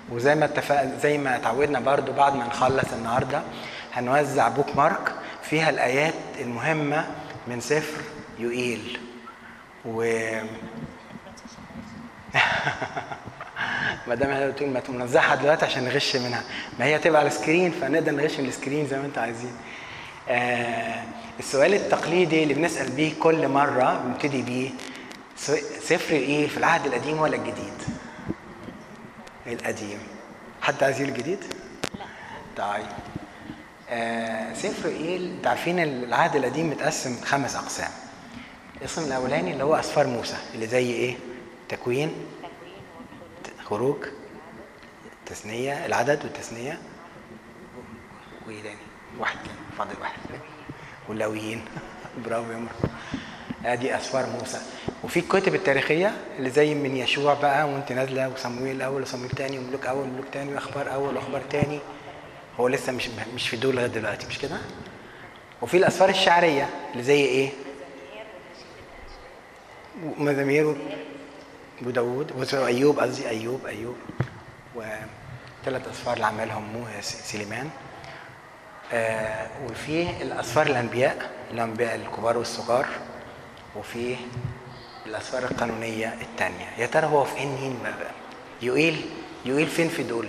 وزي ما اتفق زي ما اتعودنا برضو بعد ما نخلص النهارده هنوزع بوك مارك فيها الايات المهمه من سفر يوئيل و ما دام هي بتقول ما تنزعها دلوقتي عشان نغش منها ما هي تبقى على السكرين فنقدر نغش من السكرين زي ما انتوا عايزين آه السؤال التقليدي اللي بنسال بيه كل مره بنبتدي بيه سفر ايه في العهد القديم ولا الجديد القديم حد عايز يقول الجديد لا طيب آه سفر ايه انتوا عارفين العهد القديم متقسم خمس اقسام القسم الاولاني اللي هو اسفار موسى اللي زي ايه تكوين خروج تثنية العدد والتثنية وايه تاني؟ واحد تاني فاضل واحد واللاويين برافو يا مرة ادي اسفار موسى وفي الكتب التاريخية اللي زي من يشوع بقى وانت نازلة وصمويل الاول وصمويل تاني وملوك اول وملوك تاني واخبار اول واخبار تاني هو لسه مش مش في دول لغايه دلوقتي مش كده؟ وفي الاسفار الشعرية اللي زي ايه؟ مزامير وداوود وايوب قصدي ايوب ايوب وثلاث اسفار اللي عملهم مو سليمان آه وفي الاسفار الانبياء الانبياء الكبار والصغار وفي الاسفار القانونيه الثانيه يا ترى هو في انهي يقيل يقيل فين في دول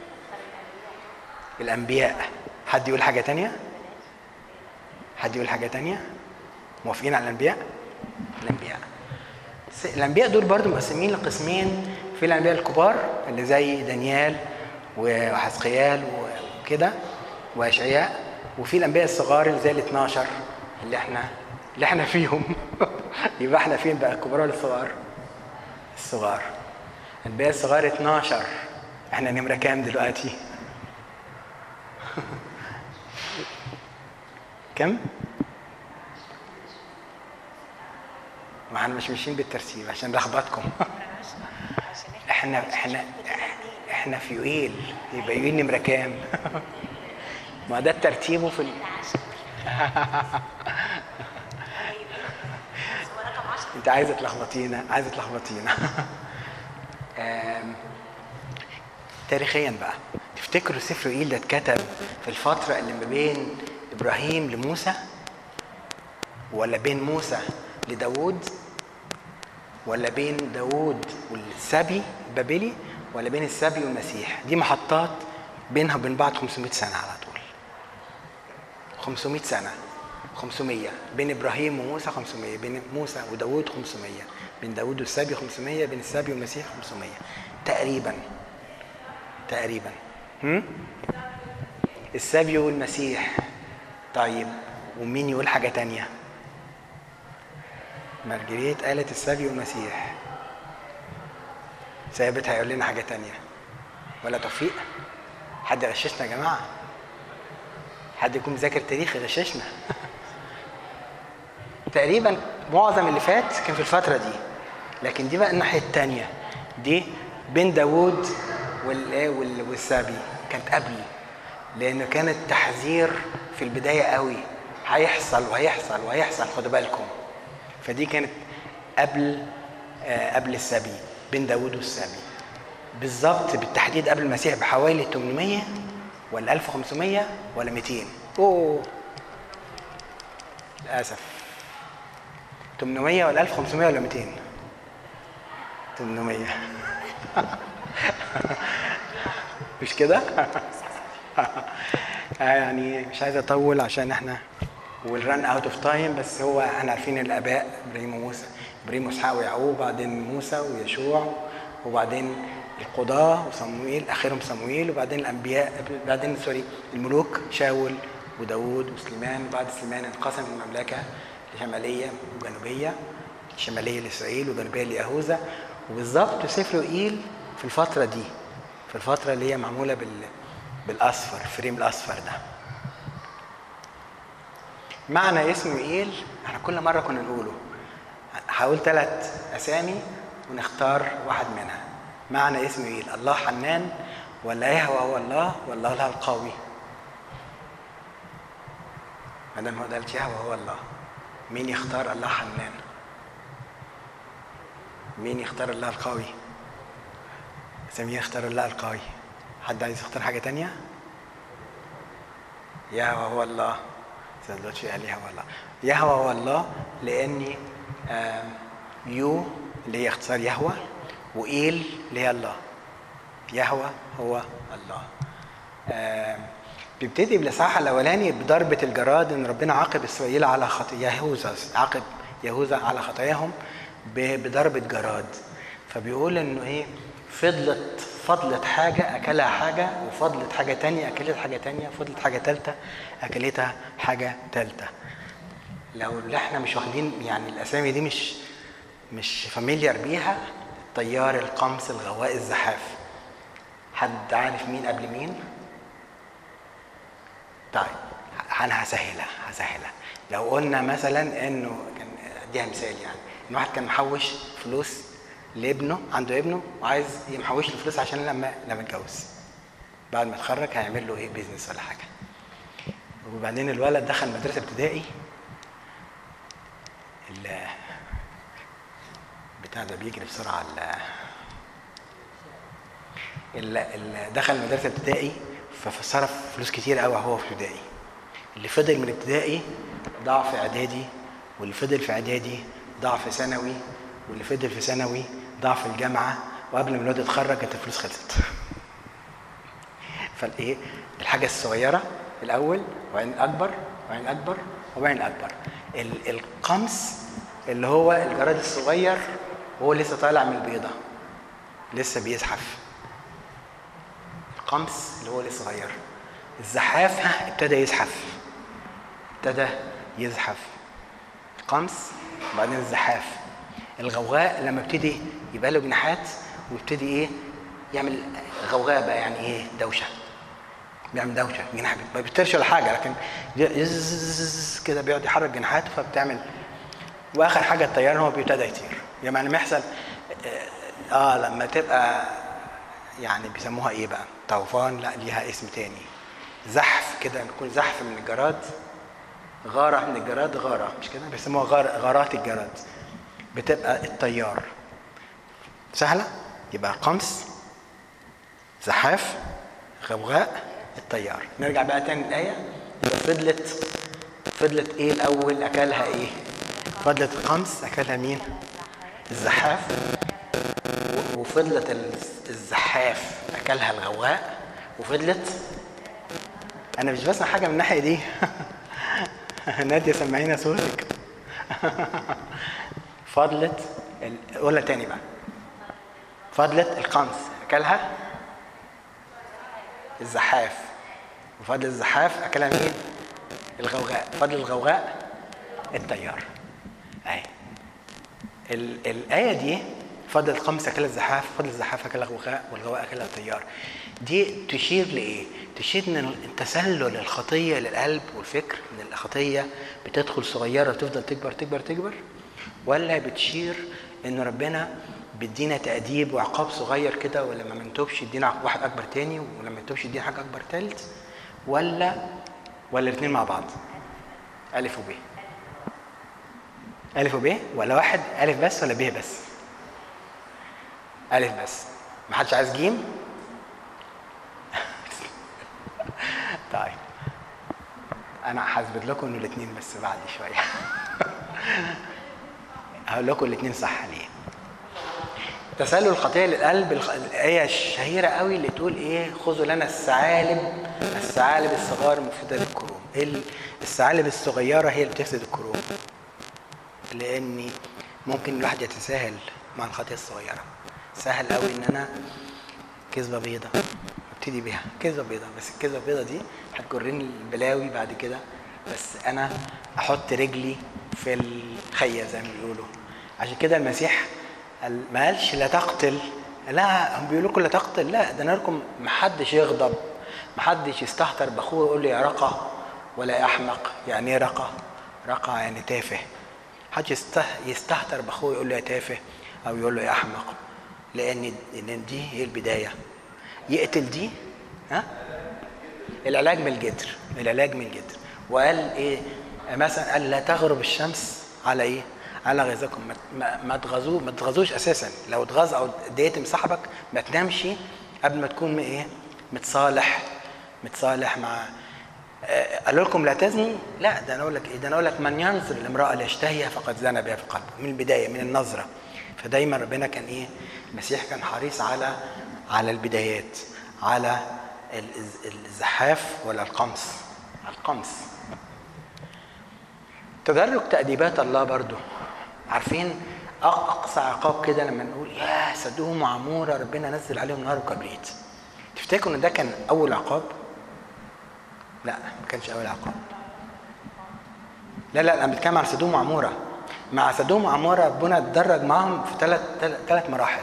الانبياء حد يقول حاجه تانية حد يقول حاجه تانية موافقين على الانبياء الانبياء الانبياء دول برضو مقسمين لقسمين في الانبياء الكبار اللي زي دانيال وحزقيال وكده واشعياء وفي الانبياء الصغار اللي زي ال 12 اللي احنا اللي احنا فيهم يبقى احنا فين بقى الكبار ولا الصغار؟ الصغار الانبياء الصغار 12 احنا نمره كام دلوقتي؟ كم؟ ما احنا مش ماشيين بالترتيب عشان نلخبطكم احنا احنا احنا في يويل يبقى يويل نمره كام؟ ما ده ترتيبه في ال... انت عايزه تلخبطينا عايزه تلخبطينا تاريخيا بقى تفتكروا سفر يوئيل ده اتكتب في الفتره اللي ما بين ابراهيم لموسى ولا بين موسى لداوود ولا بين داوود والسبي البابلي ولا بين السبي والمسيح دي محطات بينها وبين بعض 500 سنة على طول 500 سنة 500 بين إبراهيم وموسى 500 بين موسى وداوود 500 بين داوود والسبي 500 بين السبي والمسيح 500 تقريبا تقريبا هم؟ السبي والمسيح طيب ومين يقول حاجة تانية؟ مارجريت قالت السبي والمسيح ثابت هيقول لنا حاجه تانية ولا توفيق حد غششنا يا جماعه حد يكون مذاكر تاريخ يغششنا تقريبا معظم اللي فات كان في الفتره دي لكن دي بقى الناحيه التانية دي بين داوود والايه والسبي كانت قبل لانه كان التحذير في البدايه قوي هيحصل وهيحصل وهيحصل خدوا بالكم فدي كانت قبل آه قبل السبي بين داوود والسبي بالظبط بالتحديد قبل المسيح بحوالي 800 ولا 1500 ولا 200 اوه للاسف 800 ولا 1500 ولا 200 800 مش كده يعني مش عايز اطول عشان احنا والرن اوت اوف تايم بس هو احنا عارفين الاباء ابراهيم وموسى ابراهيم واسحاق ويعقوب وبعدين موسى ويشوع وبعدين القضاة وصموئيل اخرهم صموئيل وبعدين الانبياء بعدين سوري الملوك شاول وداوود وسليمان وبعد سليمان انقسم المملكه لشماليه وجنوبيه شماليه لاسرائيل وجنوبيه ليهوذا وبالظبط سفر يوئيل في الفتره دي في الفتره اللي هي معموله بال بالاصفر الفريم الاصفر ده معنى اسم يوئيل احنا كل مره كنا نقوله هقول ثلاث اسامي ونختار واحد منها معنى اسم يوئيل الله حنان ولا يهوى هو الله ولا الله القوي ما دام هو قالت يهوى هو الله مين يختار الله حنان مين يختار الله القوي سمير يختار الله القوي حد عايز يختار حاجه تانية يهوى هو الله سندوتش قال يهوى الله يهوى هو الله لاني آم، يو اللي هي اختصار يهوى وإيل اللي هي الله يهوى هو الله آم، بيبتدي بالاصحاح الاولاني بضربه الجراد ان ربنا عاقب اسرائيل على خطايا يهوذا عاقب يهوذا على خطاياهم ب- بضربه جراد فبيقول انه ايه فضلت فضلت حاجه اكلها حاجه وفضلت حاجه تانية اكلت حاجه تانية وفضلت حاجه تالتة اكلتها حاجه تالتة لو اللي احنا مش واخدين يعني الاسامي دي مش مش فاميليار بيها الطيار القمص الغواء الزحاف حد عارف مين قبل مين طيب انا هسهلها هسهلها لو قلنا مثلا انه كان اديها مثال يعني ان واحد كان محوش فلوس لابنه عنده ابنه وعايز يمحوش له فلوس عشان لما لما يتجوز بعد ما يتخرج هيعمل له ايه بيزنس ولا حاجه وبعدين الولد دخل مدرسه ابتدائي ال- بتاع ده بيجري بسرعه ال- ال- ال- دخل مدرسه ابتدائي فصرف فلوس كتير قوي وهو في ابتدائي اللي فضل من ابتدائي ضاع في اعدادي واللي فضل في اعدادي ضاع في ثانوي واللي فضل في ثانوي ضاع في الجامعه وقبل ما الواد يتخرج كانت الفلوس خلصت فالايه الحاجه الصغيره الاول وبعدين الاكبر وبعدين الاكبر وبعدين الاكبر ال- القمص اللي هو الجراد الصغير وهو لسه طالع من البيضه لسه بيزحف القمص اللي هو لسه صغير الزحاف ها ابتدى يزحف ابتدى يزحف القمص وبعدين الزحاف الغوغاء لما ابتدي يبقى له جناحات ويبتدي ايه يعمل غوغاء بقى يعني ايه دوشه بيعمل دوشه جناح ما بيطيرش ولا حاجه لكن يزز كده بيقعد يحرك جناحاته فبتعمل واخر حاجه الطيران هو بيبتدى يطير يعني لما يحصل اه آه، لما تبقى يعني بيسموها ايه بقى طوفان لا ليها اسم تاني زحف كده بيكون زحف من الجراد غارة من الجراد غارة مش كده بيسموها غار غارات الجراد بتبقى الطيار سهلة يبقى قمص زحاف غوغاء الطيار نرجع بقى تاني الآية يبقى فضلت فضلت ايه الأول أكلها ايه فضلت القمص أكلها مين الزحاف و- وفضلت ال- الزحاف أكلها الغوغاء وفضلت أنا مش بسمع حاجة من الناحية دي نادية سمعينا صوتك فضلت ال- قولها تاني بقى فضلت القمص أكلها الزحاف وفضل الزحاف أكلها مين؟ الغوغاء فضل الغوغاء الطيار أهي ال- الآية دي فضل القمص أكلها الزحاف فضل الزحاف أكلها الغوغاء والغوغاء أكلها الطيار دي تشير لإيه؟ تشير إن تسلل الخطية للقلب والفكر إن الخطية بتدخل صغيرة وتفضل تكبر تكبر تكبر ولا بتشير إن ربنا بيدينا تأديب وعقاب صغير كده ولما ما نتوبش يدينا عقاب واحد أكبر تاني ولما نتوبش يدينا حاجة أكبر تالت ولا ولا الاثنين مع بعض ألف وب ألف وب ولا واحد ألف بس ولا ب بس ألف بس ما حدش عايز جيم طيب أنا هثبت لكم إنه الاثنين بس بعد شوية هقول لكم الاثنين صح ليه تسلل الخطيه للقلب الخ- الايه الشهيره قوي اللي تقول ايه خذوا لنا الثعالب الثعالب الصغار مفيده للكروم ال- الثعالب الصغيره هي اللي بتفسد الكروم لاني ممكن الواحد يتساهل مع الخطيه الصغيره سهل قوي ان انا كذبه بيضه ابتدي بيها كذبه بيضه بس الكذبه البيضه دي هتجرني البلاوي بعد كده بس انا احط رجلي في الخيه زي ما بيقولوا عشان كده المسيح قال- ما قالش لا تقتل لا هم بيقولوا لكم لا تقتل لا ده انا لكم ما حدش يغضب ما حدش يستهتر باخوه ويقول له يا رقى ولا يا احمق يعني ايه رقى رقى يعني تافه حد يسته- يستهتر باخوه يقول له يا تافه او يقول له يا احمق لان لان دي هي البدايه يقتل دي ها العلاج من الجدر العلاج من الجدر وقال ايه مثلا قال لا تغرب الشمس على ايه على غيظكم ما ما, ما تغزوه ما تغزوش اساسا لو اتغاظ او اتضايقت من صاحبك ما تنامش قبل ما تكون م- ايه متصالح متصالح مع آه، قالوا لكم لا تزني لا ده انا اقول لك ايه ده انا اقول لك من ينظر الامراه ليشتهيها فقد زنى بها في قلبه من البدايه من النظره فدايما ربنا كان ايه المسيح كان حريص على على البدايات على الزحاف ولا القمص القمص تدرج تأديبات الله برضو عارفين اقصى عقاب كده لما نقول يا سدوم وعموره ربنا نزل عليهم نار وكبريت تفتكروا ان ده كان اول عقاب لا ما كانش اول عقاب لا لا انا بتكلم عن سدوم وعموره مع سدوم وعموره ربنا اتدرج معاهم في ثلاث ثلاث مراحل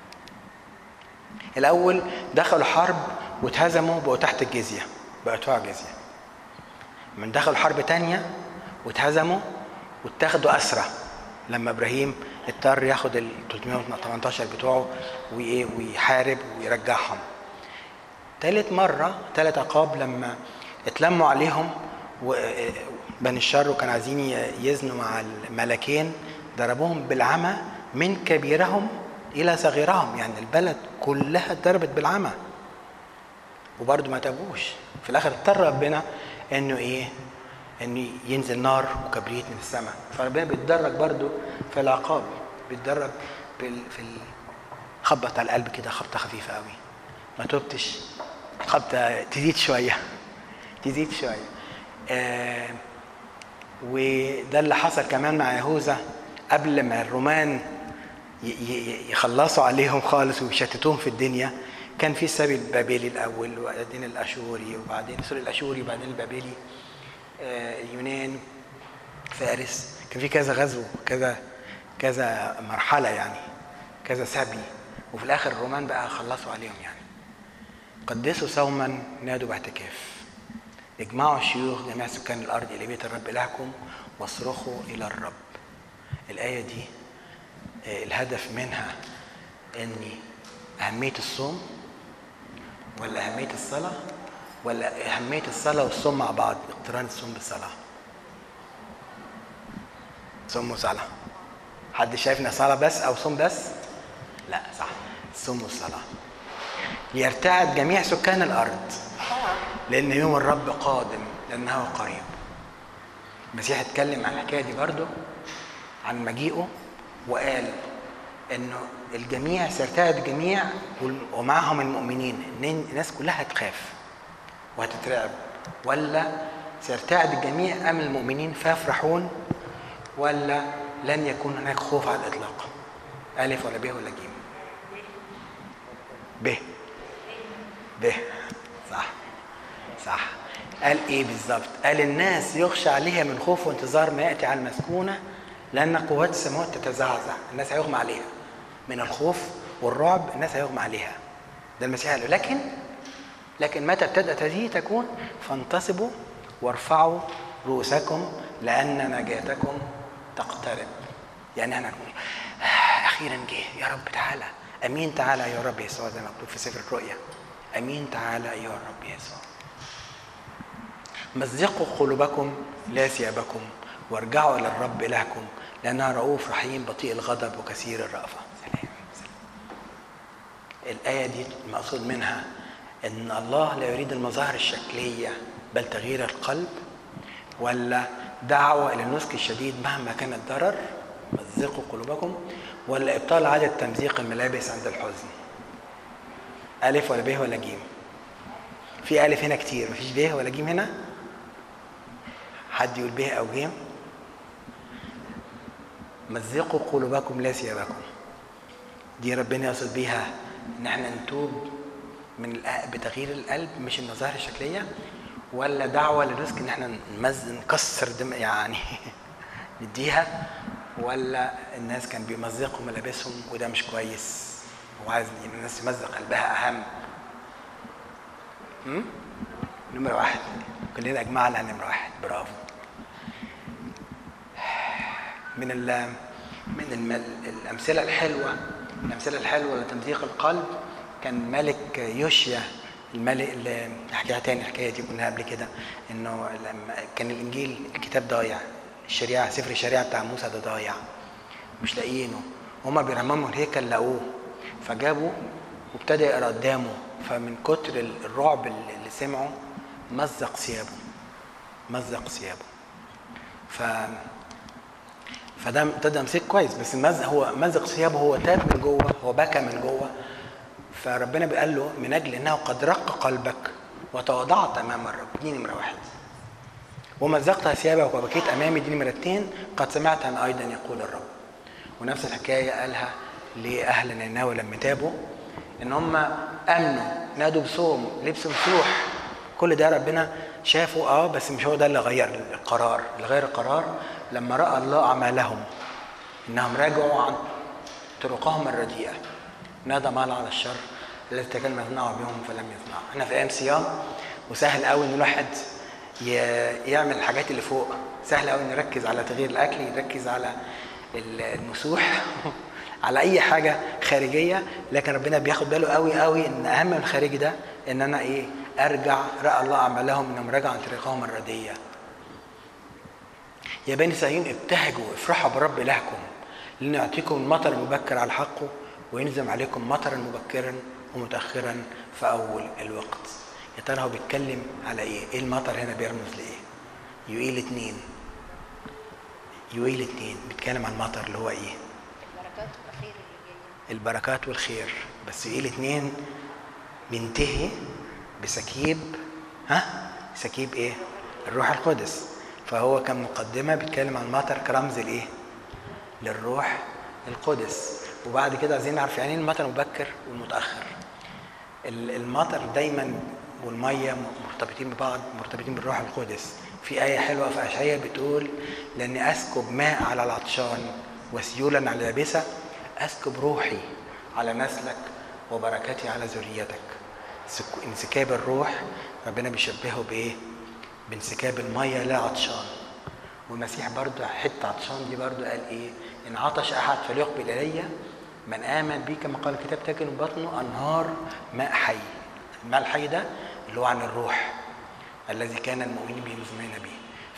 الاول دخلوا حرب واتهزموا بقوا تحت الجزيه بقوا يدفعوا جزيه من دخلوا حرب تانية واتهزموا واتاخدوا اسرى لما ابراهيم اضطر ياخد ال 318 بتوعه ويحارب ويرجعهم تالت مرة تالت عقاب لما اتلموا عليهم بني الشر وكانوا عايزين يزنوا مع الملكين ضربوهم بالعمى من كبيرهم إلى صغيرهم يعني البلد كلها اتضربت بالعمى وبرضه ما تابوش في الآخر اضطر ربنا إنه إيه إنه ينزل نار وكبريت من السماء فربنا بيتدرج برضه في العقاب بيتدرج في خبط على القلب كده خبطة خفيفة قوي ما توبتش خبطة تزيد شوية تزيد شوية آه وده اللي حصل كمان مع يهوذا قبل ما الرومان يخلصوا عليهم خالص ويشتتوهم في الدنيا كان في السبي البابلي الاول وبعدين الاشوري وبعدين سوري الاشوري وبعدين البابلي آه اليونان فارس كان في كذا غزو كذا كذا مرحله يعني كذا سبي وفي الاخر الرومان بقى خلصوا عليهم يعني قدسوا صوما نادوا باعتكاف اجمعوا الشيوخ جميع سكان الارض الى بيت الرب الهكم واصرخوا الى الرب الايه دي آه، الهدف منها ان اهميه الصوم ولا اهميه الصلاه ولا اهميه الصلاه والصوم مع بعض اقتران الصوم بالصلاه صوم وصلاه حد شايف ان صلاه بس او صوم بس لا صح الصوم والصلاه ليرتعد جميع سكان الارض لان يوم الرب قادم لانه قريب المسيح اتكلم عن الحكايه دي برضه عن مجيئه وقال انه الجميع سيرتعد الجميع ومعهم المؤمنين الناس كلها هتخاف وهتترعب ولا سيرتعد الجميع ام المؤمنين فيفرحون ولا لن يكون هناك خوف على الاطلاق الف ولا ب ولا ج ب ب صح صح قال ايه بالظبط قال الناس يخشى عليها من خوف وانتظار ما ياتي على المسكونه لان قوات السماوات تتزعزع الناس هيغمى عليها من الخوف والرعب الناس هيغمى عليها ده المسيح قال لكن لكن متى ابتدات هذه تكون فانتصبوا وارفعوا رؤوسكم لان نجاتكم تقترب يعني احنا نقول آه، اخيرا جه يا رب تعالى امين تعالى يا رب يسوع زي ما مكتوب في سفر الرؤيا امين تعالى يا رب يسوع مزقوا قلوبكم لا ثيابكم وارجعوا الى الرب الهكم لانها رؤوف رحيم بطيء الغضب وكثير الرأفة سلام سلام الآية دي المقصود منها ان الله لا يريد المظاهر الشكلية بل تغيير القلب ولا دعوة إلى النسك الشديد مهما كان الضرر مزقوا قلوبكم ولا إبطال عادة تمزيق الملابس عند الحزن ألف ولا ب ولا ج في ألف هنا كتير مفيش ب ولا ج هنا حد يقول ب أو ج مزقوا قلوبكم لا ثيابكم دي ربنا يقصد بيها ان احنا نتوب من بتغيير القلب مش المظاهر الشكليه ولا دعوه للرزق ان احنا نكسر دم يعني نديها ولا الناس كان بيمزقوا ملابسهم وده مش كويس وعايز الناس تمزق قلبها اهم نمرة واحد كلنا اجمعنا على نمرة واحد برافو من ال من الامثله الحلوه الامثله الحلوه لتمزيق القلب كان ملك يوشيا الملك اللي احكيها تاني الحكايه دي قلناها قبل كده انه لما كان الانجيل الكتاب ضايع الشريعه سفر الشريعه بتاع موسى ده ضايع مش لاقيينه هما بيرمموا الهيكل لقوه فجابوا وابتدى يقرا قدامه فمن كتر الرعب اللي سمعه مزق ثيابه مزق ثيابه ف فده ده تمثيل كويس بس مزق هو مزق ثيابه هو تاب من جوه هو بكى من جوه فربنا بيقول له من اجل انه قد رق قلبك وتواضعت امام الرب دي نمره واحد ومزقت ثيابك وبكيت امامي دي نمره اثنين قد سمعت ان ايضا يقول الرب ونفس الحكايه قالها لاهل نينوى لما تابوا ان هم امنوا نادوا بصوم لبسوا مسوح كل ده ربنا شافوا اه بس مش هو ده اللي غير القرار اللي غير القرار لما راى الله اعمالهم انهم راجعوا عن طرقهم الرديئه نادى مال على الشر الذي تكلم يصنعوا بهم فلم يصنعوا احنا في ايام صيام وسهل قوي ان الواحد يعمل الحاجات اللي فوق سهل قوي نركز على تغيير الاكل يركز على المسوح على اي حاجه خارجيه لكن ربنا بياخد باله قوي قوي ان اهم من الخارجي ده ان انا ايه ارجع راى الله اعمالهم انهم رجعوا عن طريقهم الرديه يا بني اسرائيل ابتهجوا افرحوا برب الهكم لان يعطيكم المطر المبكر على حقه وينزم عليكم مطرا مبكرا ومتاخرا في اول الوقت يا ترى هو بيتكلم على ايه ايه المطر هنا بيرمز لايه يوئيل اتنين يوئيل اتنين بيتكلم عن المطر اللي هو ايه البركات والخير اللي جايه البركات والخير بس يوئيل اتنين بينتهي بسكيب ها سكيب ايه الروح القدس فهو كان مقدمة بيتكلم عن المطر كرمز الايه للروح القدس وبعد كده عايزين نعرف يعني ايه المطر المبكر والمتأخر المطر دايما والمية مرتبطين ببعض مرتبطين بالروح القدس في آية حلوة في أشعية بتقول لأني أسكب ماء على العطشان وسيولا على اليابسة أسكب روحي على نسلك وبركاتي على ذريتك انسكاب الروح ربنا بيشبهه بايه بانسكاب الميه لا عطشان والمسيح برضه حته عطشان دي برضه قال ايه ان عطش احد فليقبل الي من امن بي كما قال الكتاب تجد من بطنه انهار ماء حي الماء الحي ده اللي هو عن الروح الذي كان المؤمنين به مزمعين به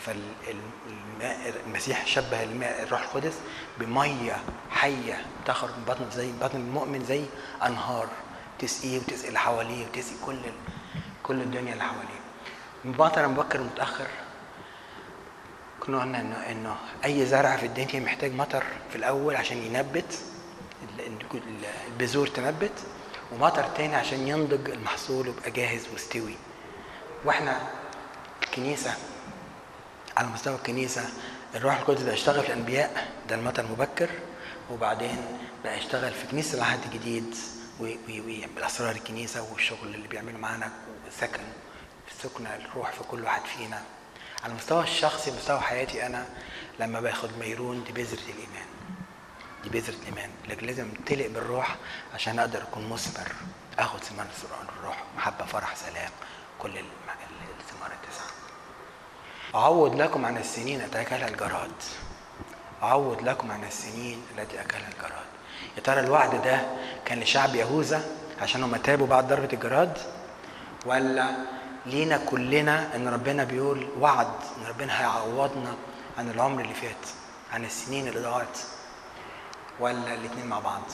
فالمسيح شبه الماء الروح القدس بميه حيه تخرج من بطن زي بطن المؤمن زي انهار تسقيه وتسقي اللي حواليه وتسقي كل كل الدنيا اللي حواليه مبطر مبكر ومتاخر كنا قلنا انه انه اي زرع في الدنيا محتاج مطر في الاول عشان ينبت البذور تنبت ومطر تاني عشان ينضج المحصول ويبقى جاهز واستوي واحنا الكنيسه على مستوى الكنيسه الروح القدس بقى يشتغل في الانبياء ده المطر مبكر وبعدين بقى يشتغل في كنيسه العهد الجديد وبالاسرار الكنيسه والشغل اللي بيعمله معانا وسكن في سكن الروح في كل واحد فينا على المستوى الشخصي مستوى حياتي انا لما باخد ميرون دي بذره الايمان دي بذره الايمان لكن لازم امتلئ بالروح عشان اقدر اكون مثمر اخد ثمار الروح محبه فرح سلام كل الثمار التسعه اعوض لكم عن السنين التي اكلها الجراد اعوض لكم عن السنين التي اكلها الجراد يا ترى الوعد ده كان لشعب يهوذا عشان هم تابوا بعد ضربة الجراد ولا لينا كلنا ان ربنا بيقول وعد ان ربنا هيعوضنا عن العمر اللي فات عن السنين اللي ضاعت ولا الاثنين مع بعض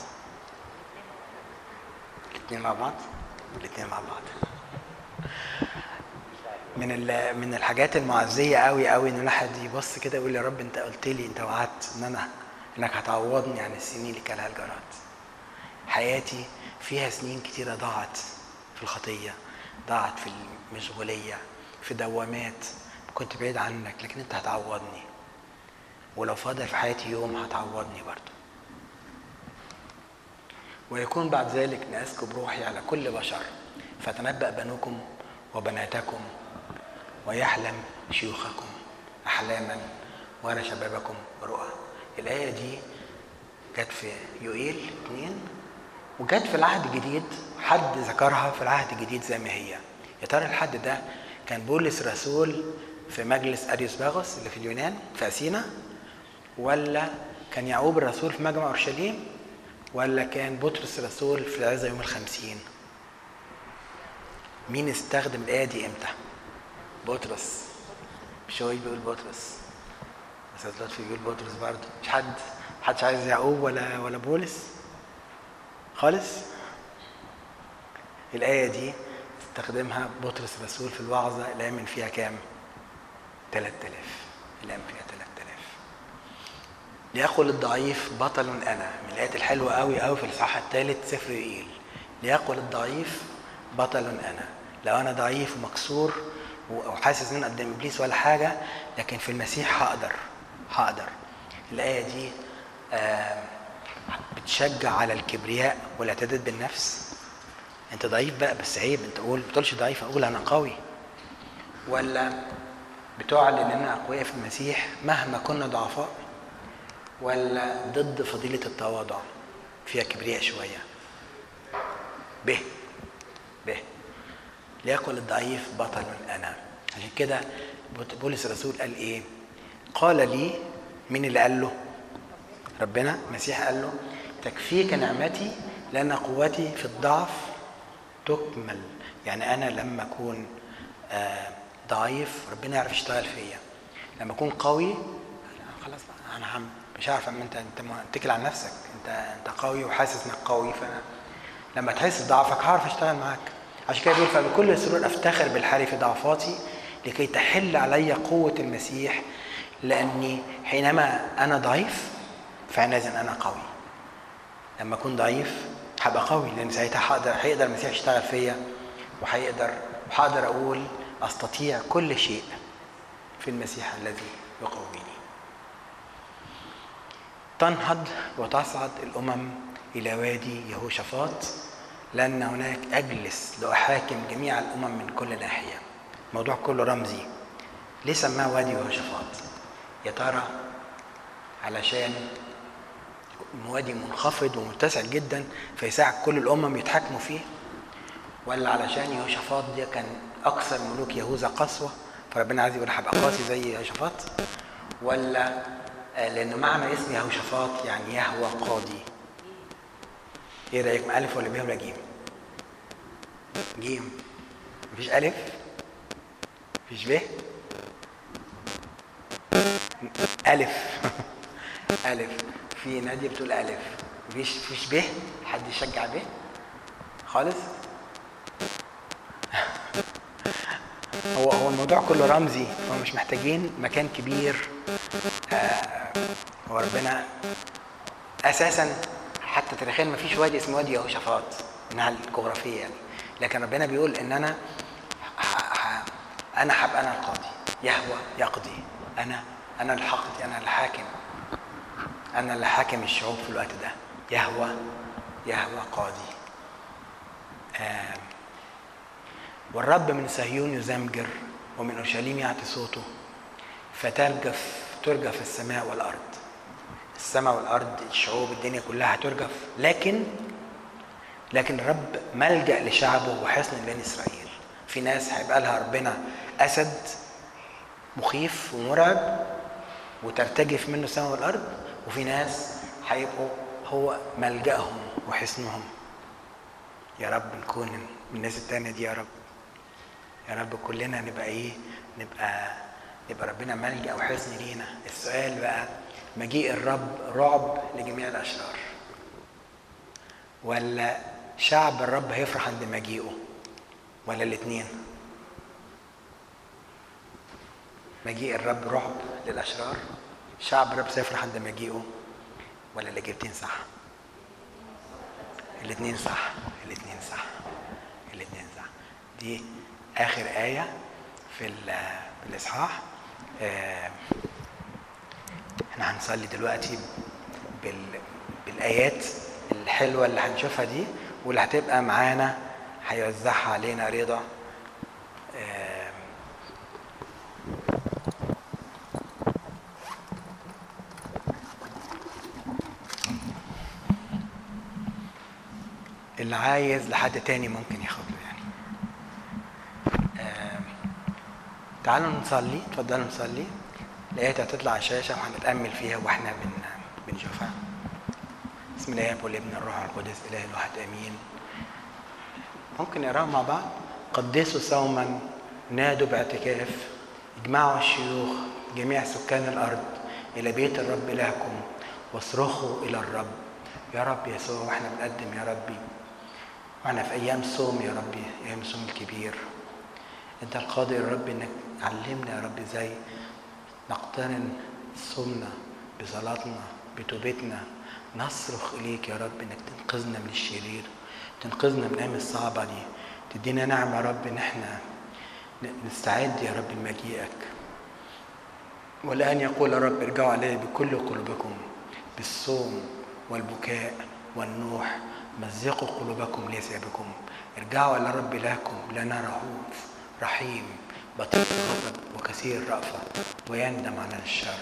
الاثنين مع بعض الاثنين مع بعض من من الحاجات المعزيه قوي قوي ان الواحد يبص كده يقول يا رب انت قلت لي انت وعدت ان انا انك هتعوضني عن السنين اللي كلها الجراد حياتي فيها سنين كتيرة ضاعت في الخطية ضاعت في المشغولية في دوامات كنت بعيد عنك لكن انت هتعوضني ولو فاضل في حياتي يوم هتعوضني برضه ويكون بعد ذلك نأسكب روحي على كل بشر فتنبأ بنوكم وبناتكم ويحلم شيوخكم أحلاما وأنا شبابكم رؤى الآية دي جت في يوئيل اثنين وجت في العهد الجديد حد ذكرها في العهد الجديد زي ما هي يا ترى الحد ده كان بولس رسول في مجلس اريوس باغوس اللي في اليونان في اثينا ولا كان يعقوب الرسول في مجمع اورشليم ولا كان بطرس الرسول في العزة يوم الخمسين مين استخدم الآية دي امتى؟ بطرس مش هو بيقول بطرس استاذ لطفي بيقول بطرس برضه مش حد محدش عايز يعقوب ولا ولا بولس خالص الآية دي استخدمها بطرس الرسول في الوعظة اللي آمن فيها كام؟ 3000 اللي آمن فيها 3000 ليقل الضعيف بطل أنا من الآيات الحلوة قوي قوي في الإصحاح الثالث سفر يقيل ليقل الضعيف بطل أنا لو أنا ضعيف ومكسور وحاسس إن أنا قدام إبليس ولا حاجة لكن في المسيح هقدر هقدر الآية دي آه بتشجع على الكبرياء والاعتداد بالنفس انت ضعيف بقى بس عيب انت قول ما تقولش ضعيف اقول انا قوي ولا بتعلن اننا اقوياء في المسيح مهما كنا ضعفاء ولا ضد فضيلة التواضع فيها كبرياء شوية ب ب ليقل الضعيف بطل انا عشان كده بولس الرسول قال ايه قال لي مين اللي قال له ربنا المسيح قال له تكفيك نعمتي لان قوتي في الضعف تكمل يعني انا لما اكون آه ضعيف ربنا يعرف يشتغل فيا لما اكون قوي خلاص بقى انا هم مش عارف اما انت انت متكل على نفسك انت انت قوي وحاسس انك قوي فانا لما تحس بضعفك هعرف اشتغل معاك عشان كده بيقول فبكل سرور افتخر بالحالي في ضعفاتي لكي تحل علي قوة المسيح لأني حينما أنا ضعيف فعندئذ أنا قوي لما أكون ضعيف هبقى قوي لأن ساعتها هقدر هيقدر المسيح يشتغل فيا وهيقدر وهقدر أقول أستطيع كل شيء في المسيح الذي يقويني تنهض وتصعد الأمم إلى وادي يهوشافاط لأن هناك أجلس لأحاكم جميع الأمم من كل ناحية الموضوع كله رمزي ليه سماه وادي يهوشافاط يا ترى علشان وادي منخفض ومتسع جدا فيساعد كل الامم يتحكموا فيه ولا علشان يهوشافاط ده كان اكثر ملوك يهوذا قسوه فربنا عايز يقول هبقى قاسي زي يهوشافاط ولا لان معنى اسم يهوشافاط يعني يهوى قاضي ايه رايك الف ولا ب ولا جيم جيم مفيش الف مفيش ب الف الف في ناديه بتقول الف مفيش مفيش ب حد يشجع ب خالص هو هو الموضوع كله رمزي هو مش محتاجين مكان كبير آه هو ربنا اساسا حتى تاريخيا ما فيش وادي اسمه وادي يهوشافاط انها الجغرافيه يعني لكن ربنا بيقول ان انا ه... ه... انا هبقى انا القاضي يهوى يقضي انا انا الحقضي انا الحاكم انا اللي حاكم الشعوب في الوقت ده يهوى يهوى قاضي آه والرب من صهيون يزمجر ومن اورشليم يعطي صوته فترجف ترجف السماء والارض السماء والارض الشعوب الدنيا كلها هترجف لكن لكن الرب ملجا لشعبه وحصن لبني اسرائيل في ناس هيبقى لها ربنا اسد مخيف ومرعب وترتجف منه السماء والارض وفي ناس هيبقوا هو ملجأهم وحصنهم يا رب نكون من الناس التانية دي يا رب يا رب كلنا نبقى ايه نبقى يبقى ربنا ملجأ وحصن لينا السؤال بقى مجيء الرب رعب لجميع الأشرار ولا شعب الرب هيفرح عند مجيئه ولا الاثنين مجيء الرب رعب للأشرار شعب الرب سيفرح عند مجيئه ولا الإجابتين صح الاثنين صح الاثنين صح الاثنين صح دي آخر آية في في الإصحاح آه احنا هنصلي دلوقتي بال... بالايات الحلوه اللي هنشوفها دي واللي هتبقى معانا هيوزعها علينا رضا آه اللي عايز لحد تاني ممكن ياخده يعني آه تعالوا نصلي اتفضلوا نصلي الآيات هتطلع على الشاشة وهنتأمل فيها واحنا بن بنشوفها. بسم الله والابن الروح القدس إله الواحد آمين. ممكن نقراها مع بعض؟ قدسوا صوما نادوا باعتكاف اجمعوا الشيوخ جميع سكان الأرض إلى بيت الرب إلهكم واصرخوا إلى الرب يا رب يسوع واحنا بنقدم يا ربي واحنا في ايام صوم يا ربي ايام صوم الكبير انت القادر يا رب انك علمنا يا رب ازاي نقترن صومنا بصلاتنا بتوبتنا نصرخ اليك يا رب انك تنقذنا من الشرير تنقذنا من الايام الصعبه دي تدينا نعمه يا رب ان احنا نستعد يا رب لمجيئك والان يقول يا رب ارجعوا علي بكل قلوبكم بالصوم والبكاء والنوح مزقوا قلوبكم ليس بكم ارجعوا الى رب لكم لنا رؤوف رحيم بطيء الغضب وكثير الرأفة ويندم على الشر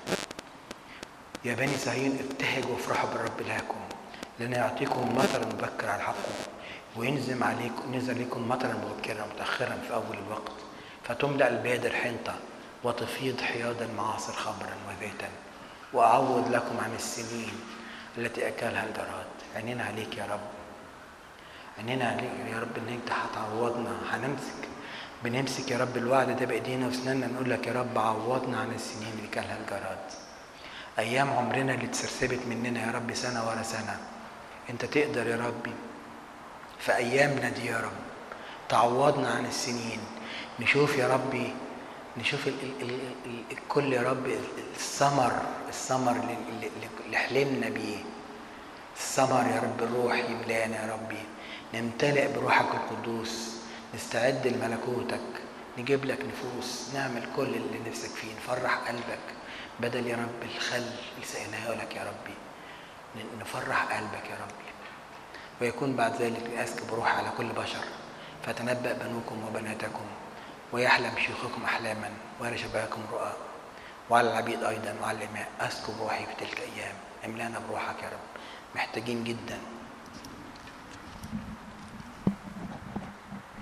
يا بني صهيون ابتهجوا وافرحوا بالرب لكم لأن يعطيكم مطرا مبكر على حقه وينزل عليكم ينزل عليكم مطرا مبكرا متأخرا في أول الوقت فتملأ البادر حنطة وتفيض حياض المعاصر خمرا وزيتا وأعوض لكم عن السنين التي أكلها الجراد عينينا عليك يا رب عينينا عليك يا رب ان انت هتعوضنا هنمسك بنمسك يا رب الوعد ده بايدينا واسناننا نقول لك يا رب عوضنا عن السنين اللي كانها الجراد ايام عمرنا اللي اتسرسبت مننا يا رب سنه ورا سنه انت تقدر يا ربي في ايامنا دي يا رب تعوضنا عن السنين نشوف يا ربي نشوف ال ال ال ال الكل يا رب الثمر الثمر اللي, اللي حلمنا بيه الثمر يا رب الروح يملانا يا ربي نمتلئ بروحك القدوس نستعد لملكوتك نجيب لك نفوس نعمل كل اللي نفسك فيه نفرح قلبك بدل يا رب الخل اللي سقيناه لك يا ربي نفرح قلبك يا ربي ويكون بعد ذلك أسكب روح على كل بشر فتنبأ بنوكم وبناتكم ويحلم شيوخكم أحلاما ويرى شبابكم رؤى وعلى العبيد أيضا وعلى الإماء أسكب روحي في تلك الأيام املانا بروحك يا رب محتاجين جدا